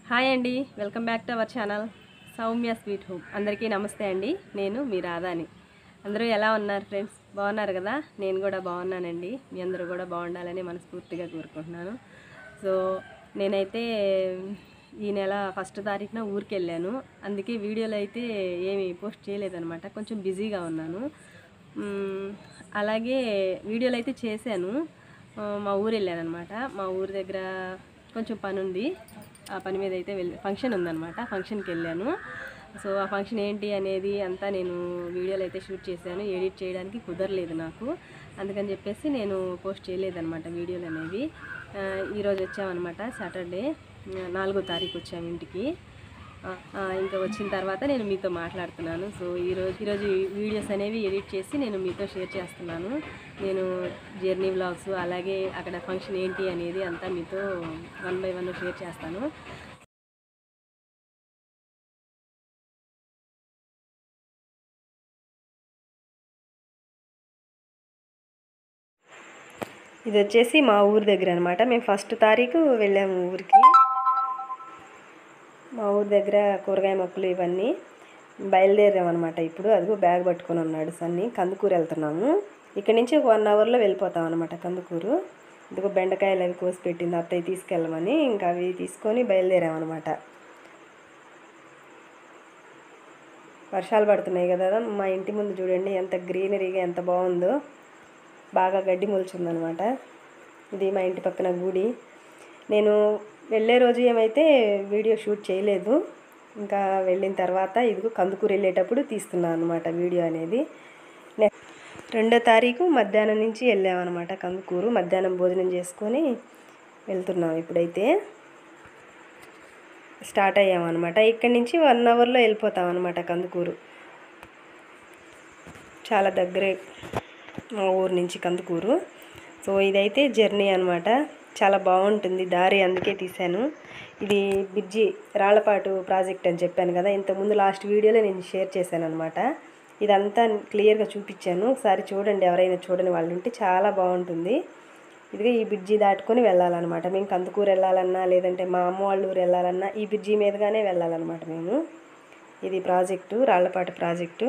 hi అండి welcome back to our channel Soumya sweet home అందరికీ నమస్తే అండి నేను మీ రాధాని అందరూ ఎలా ఉన్నారు ఫ్రెండ్స్ బాగున్నారు కదా నేను కూడా బాగున్నానండి మీ అందరూ కూడా బాగుండాలని మనస్ఫూర్తిగా కోరుకుంటున్నాను సో నేనైతే ఈ నెల ఫస్ట్ తారీఖున ఊరికి వెళ్ళాను అందుకే వీడియోలు అయితే ఏమి పోస్ట్ చేయలేదన్నమాట కొంచెం బిజీగా ఉన్నాను మ్మ్, అలాగే వీడియోలు అయితే చేశాను ఆ, మా ఊరు వెళ్ళాను అనమాట మా ఊరి దగ్గర కొంచెం పని ఉంది ఆ పని మీద అయితే వెళ్ళి ఫంక్షన్ ఉందన్నమాట ఫంక్షన్కి వెళ్ళాను సో ఆ ఫంక్షన్ ఏంటి అనేది అంతా నేను వీడియోలు అయితే షూట్ చేశాను ఎడిట్ చేయడానికి కుదరలేదు నాకు అందుకని చెప్పేసి నేను పోస్ట్ చేయలేదన్నమాట వీడియోలు అనేవి ఆ, ఈరోజు వచ్చామన్నమాట సాటర్డే ఆ, నాలుగో తారీఖు వచ్చాము ఇంటికి ఆ, ఆ, ఇంకా వచ్చిన తర్వాత నేను మీతో మాట్లాడుతున్నాను సో ఈరోజు ఈరోజు వీడియోస్ అనేవి ఎడిట్ చేసి నేను మీతో షేర్ చేస్తున్నాను నేను జర్నీ వ్లాగ్స్ అలాగే అక్కడ ఫంక్షన్ ఏంటి అనేది అంతా మీతో వన్ బై వన్ షేర్ చేస్తాను ఇది వచ్చేసి మా ఊరి దగ్గర అనమాట మేము ఫస్ట్ తారీఖు వెళ్ళాము ఊరికి మా ఊరి దగ్గర కూరగాయ మొక్కలు ఇవన్నీ బయలుదేరామన్నమాట ఇప్పుడు అదిగో బ్యాగ్ పట్టుకొని ఉన్నాడు సన్ని కందుకూరు వెళ్తున్నాము ఇక్కడి నుంచి ఒక వన్ అవర్లో వెళ్ళిపోతాం అనమాట కందుకూరు ఇదిగో బెండకాయలు అవి కోసి పెట్టింది అత్తయ్య తీసుకెళ్ళమని ఇంకా అవి తీసుకొని బయలుదేరామన్నమాట వర్షాలు పడుతున్నాయి కదా మా ఇంటి ముందు చూడండి ఎంత గ్రీనరీగా ఎంత బాగుందో బాగా గడ్డి మొలుచుందనమాట ఇది మా ఇంటి పక్కన గుడి నేను వెళ్ళే రోజు ఏమైతే వీడియో షూట్ చేయలేదు ఇంకా వెళ్ళిన తర్వాత ఇదిగో కందుకూరు వెళ్ళేటప్పుడు తీస్తున్నాను అనమాట వీడియో అనేది నె- రెండో తారీఖు మధ్యాహ్నం నుంచి వెళ్ళామన్నమాట కందుకూరు మధ్యాహ్నం భోజనం చేసుకొని వెళ్తున్నాం ఇప్పుడైతే స్టార్ట్ అయ్యామన్నమాట ఇక్కడి నుంచి వన్ అవర్లో వెళ్ళిపోతాం అనమాట కందుకూరు చాలా దగ్గరే మా ఊరు నుంచి కందుకూరు సో ఇదైతే జర్నీ అనమాట చాలా బాగుంటుంది దారి అందుకే తీశాను ఇది బిర్జి రాళ్లపాటు ప్రాజెక్ట్ అని చెప్పాను కదా ఇంతకుముందు లాస్ట్ వీడియోలో నేను షేర్ చేశాను అనమాట ఇదంతా క్లియర్గా చూపించాను ఒకసారి చూడండి ఎవరైనా చూడని వాళ్ళు ఉంటే చాలా బాగుంటుంది ఇదిగా ఈ బ్రిడ్జి దాటుకొని వెళ్ళాలన్నమాట మేము కందుకూరు వెళ్ళాలన్నా లేదంటే మా అమ్మ వాళ్ళ ఊరు వెళ్ళాలన్నా ఈ బ్రిడ్జి మీదుగానే వెళ్ళాలన్నమాట మేము ఇది ప్రాజెక్టు రాళ్లపాటు ప్రాజెక్టు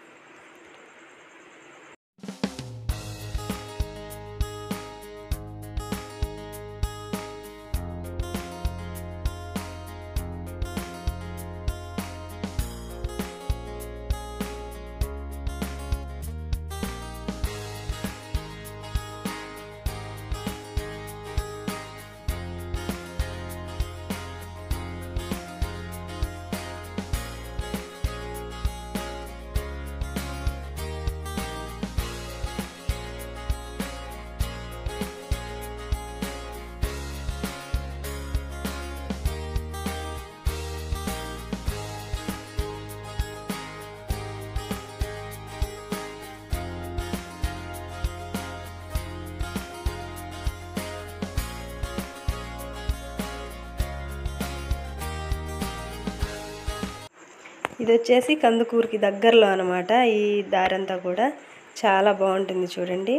ఇది వచ్చేసి కందుకూరుకి దగ్గరలో అనమాట ఈ దారంతా కూడా చాలా బాగుంటుంది చూడండి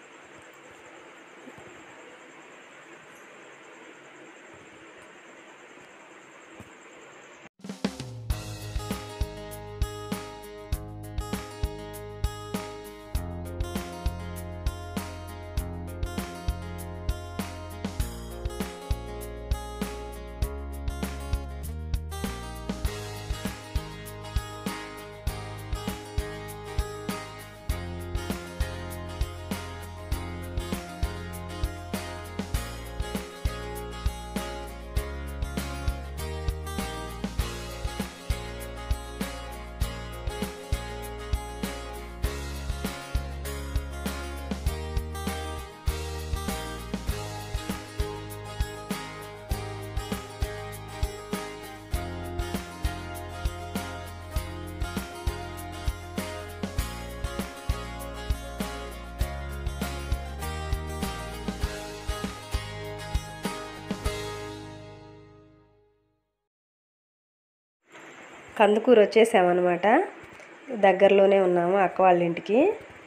కందుకూరు వచ్చేసామన్నమాట దగ్గరలోనే ఉన్నాము అక్క వాళ్ళ ఇంటికి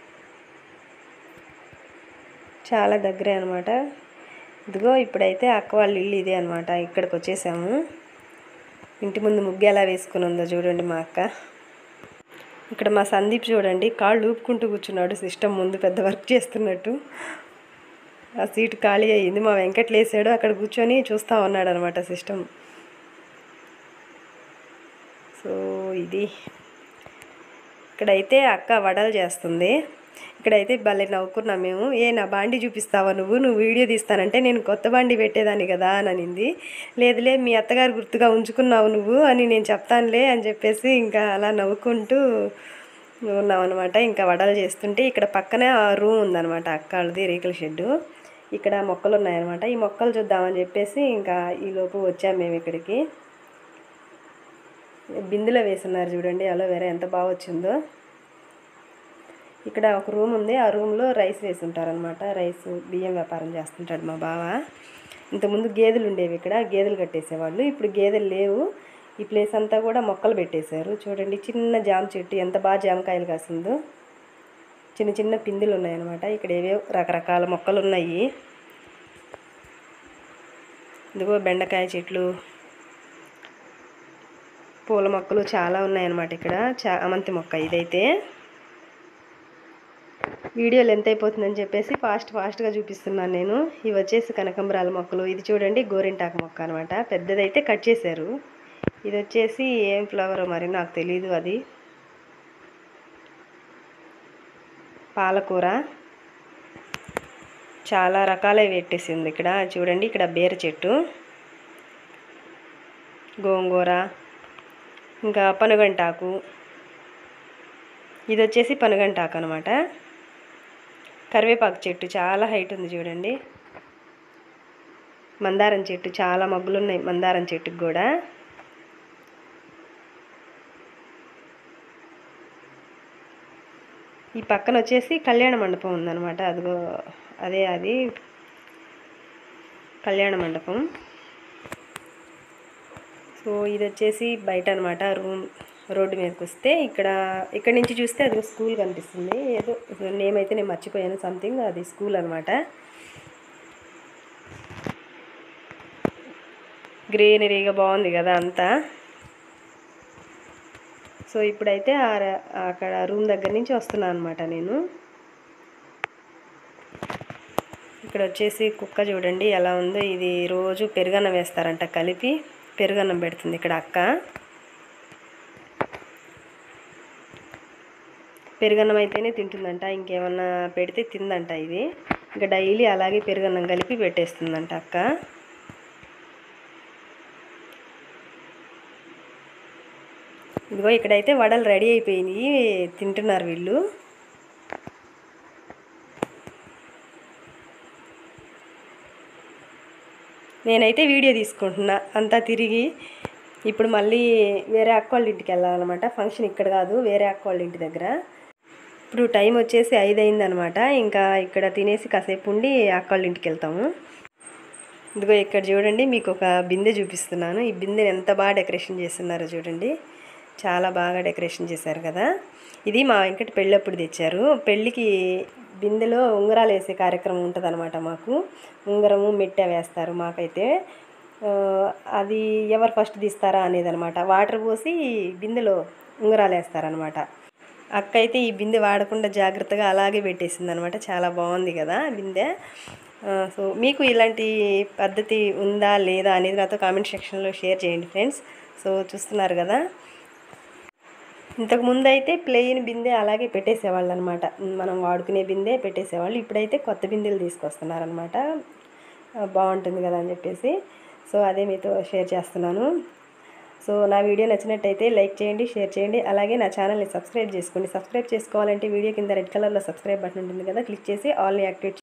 చాలా దగ్గరే అనమాట ఇదిగో ఇప్పుడైతే అక్క వాళ్ళ ఇల్లు ఇదే అనమాట ఇక్కడికి వచ్చేసాము ఇంటి ముందు ముగ్గు ఎలా వేసుకుని ఉందో చూడండి మా అక్క ఇక్కడ మా సందీప్ చూడండి కాళ్ళు ఊపుకుంటూ కూర్చున్నాడు సిస్టమ్ ముందు పెద్ద వర్క్ చేస్తున్నట్టు ఆ సీట్ ఖాళీ అయ్యింది మా వెంకట్ లేసాడు అక్కడ కూర్చొని చూస్తూ ఉన్నాడు అనమాట సిస్టమ్ సో ఇది ఇక్కడైతే అక్క వడలు చేస్తుంది ఇక్కడైతే భలే నవ్వుకున్నాం మేము ఏ నా బాండి చూపిస్తావా నువ్వు నువ్వు వీడియో తీస్తానంటే నేను కొత్త బాండి పెట్టేదాన్ని కదా అని అనింది లేదులే మీ అత్తగారు గుర్తుగా ఉంచుకున్నావు నువ్వు అని నేను చెప్తానులే అని చెప్పేసి ఇంకా అలా నవ్వుకుంటూ ఉన్నాం అనమాట ఇంకా వడలు చేస్తుంటే ఇక్కడ పక్కనే ఆ రూమ్ ఉందన్నమాట అక్క వాళ్ళది రేకుల షెడ్డు ఇక్కడ మొక్కలు ఉన్నాయన్నమాట ఈ మొక్కలు చూద్దామని చెప్పేసి ఇంకా ఈలోపు వచ్చాం మేము ఇక్కడికి బిందులో వేసున్నారు చూడండి అలోవెరా ఎంత బాగా వచ్చిందో ఇక్కడ ఒక రూమ్ ఉంది ఆ రూమ్లో రైస్ వేసి ఉంటారనమాట రైస్ బియ్యం వ్యాపారం చేస్తుంటాడు మా బావ ఇంతకుముందు గేదెలు ఉండేవి ఇక్కడ గేదెలు కట్టేసేవాళ్ళు ఇప్పుడు గేదెలు లేవు ఈ ప్లేస్ అంతా కూడా మొక్కలు పెట్టేశారు చూడండి చిన్న జామ చెట్టు ఎంత బాగా జామకాయలు కాసిందో చిన్న చిన్న పిందులు ఉన్నాయన్నమాట ఇక్కడ ఏవేవో రకరకాల మొక్కలు ఉన్నాయి ఇదిగో బెండకాయ చెట్లు పూల మొక్కలు చాలా ఉన్నాయన్నమాట ఇక్కడ చా అమంతి మొక్క ఇదైతే వీడియో లెంత్ అయిపోతుందని చెప్పేసి ఫాస్ట్ ఫాస్ట్గా చూపిస్తున్నాను నేను ఇవి వచ్చేసి కనకంబరాల మొక్కలు ఇది చూడండి గోరింటాకు మొక్క అనమాట పెద్దదైతే కట్ చేశారు ఇది వచ్చేసి ఏం ఫ్లవర్ మరి నాకు తెలీదు అది పాలకూర చాలా రకాలవి పెట్టేసింది ఇక్కడ చూడండి ఇక్కడ బీర చెట్టు గోంగూర ఇంకా పనుగంటాకు ఇది వచ్చేసి పనుగంటాకు అనమాట కరివేపాకు చెట్టు చాలా హైట్ ఉంది చూడండి మందారం చెట్టు చాలా మగ్గులు ఉన్నాయి మందారం చెట్టుకు కూడా ఈ పక్కన వచ్చేసి కళ్యాణ మండపం ఉందన్నమాట అదిగో అదే అది కళ్యాణ మండపం సో ఇది వచ్చేసి బయట అనమాట రూమ్ రోడ్డు మీదకి వస్తే ఇక్కడ ఇక్కడ నుంచి చూస్తే అది స్కూల్ కనిపిస్తుంది ఏదో నేమ్ అయితే నేను మర్చిపోయాను సంథింగ్ అది స్కూల్ అనమాట గ్రీనరీగా బాగుంది కదా అంతా సో ఇప్పుడైతే ఆ ర- అక్కడ రూమ్ దగ్గర నుంచి వస్తున్నాను అనమాట నేను ఇక్కడ వచ్చేసి కుక్క చూడండి ఎలా ఉందో ఇది రోజు పెరుగన్నం వేస్తారంట కలిపి పెరుగన్నం పెడుతుంది ఇక్కడ అక్క పెరుగన్నం అయితేనే తింటుందంట ఇంకేమన్నా పెడితే తిందంట ఇది ఇంకా డైలీ అలాగే పెరుగన్నం కలిపి పెట్టేస్తుందంట అక్క ఇదిగో ఇక్కడైతే వడలు రెడీ అయిపోయినాయి తింటున్నారు వీళ్ళు నేనైతే వీడియో తీసుకుంటున్నా అంతా తిరిగి ఇప్పుడు మళ్ళీ వేరే అక్క వాళ్ళ ఇంటికి వెళ్ళాలన్నమాట ఫంక్షన్ ఇక్కడ కాదు వేరే అక్క వాళ్ళ ఇంటి దగ్గర ఇప్పుడు టైం వచ్చేసి ఐదు అయిందనమాట ఇంకా ఇక్కడ తినేసి కాసేపు ఉండి అక్క వాళ్ళ ఇంటికి వెళ్తాము ఇదిగో ఇక్కడ చూడండి మీకు ఒక బిందె చూపిస్తున్నాను ఈ బిందెని ఎంత బాగా డెకరేషన్ చేస్తున్నారో చూడండి చాలా బాగా డెకరేషన్ చేశారు కదా ఇది మా వెంకట పెళ్ళప్పుడు తెచ్చారు పెళ్ళికి బిందెలో ఉంగరాలు వేసే కార్యక్రమం ఉంటుంది మాకు ఉంగరము మెట్టె వేస్తారు మాకైతే ఆ, అది ఎవరు ఫస్ట్ తీస్తారా అనేది అనమాట వాటర్ పోసి బిందెలో ఉంగరాలు వేస్తారనమాట అక్క అయితే ఈ బిందె వాడకుండా జాగ్రత్తగా అలాగే పెట్టేసింది అనమాట చాలా బాగుంది కదా బిందె ఆ, సో మీకు ఇలాంటి పద్ధతి ఉందా లేదా అనేది నాతో కామెంట్ సెక్షన్లో షేర్ చేయండి ఫ్రెండ్స్ సో చూస్తున్నారు కదా ఇంతకు ముందు అయితే ప్లెయిన్ బిందె అలాగే పెట్టేసేవాళ్ళు అనమాట మనం వాడుకునే బిందె పెట్టేసేవాళ్ళు ఇప్పుడైతే కొత్త బిందెలు తీసుకొస్తున్నారనమాట బాగుంటుంది కదా అని చెప్పేసి సో అదే మీతో షేర్ చేస్తున్నాను సో నా వీడియో నచ్చినట్టయితే లైక్ చేయండి షేర్ చేయండి అలాగే నా ఛానల్ని సబ్స్క్రైబ్ చేసుకోండి సబ్స్క్రైబ్ చేసుకోవాలంటే వీడియో కింద రెడ్ కలర్లో సబ్స్క్రైబ్ బటన్ ఉంటుంది కదా క్లిక్ చేసి ఆల్ని యాక్టివేట్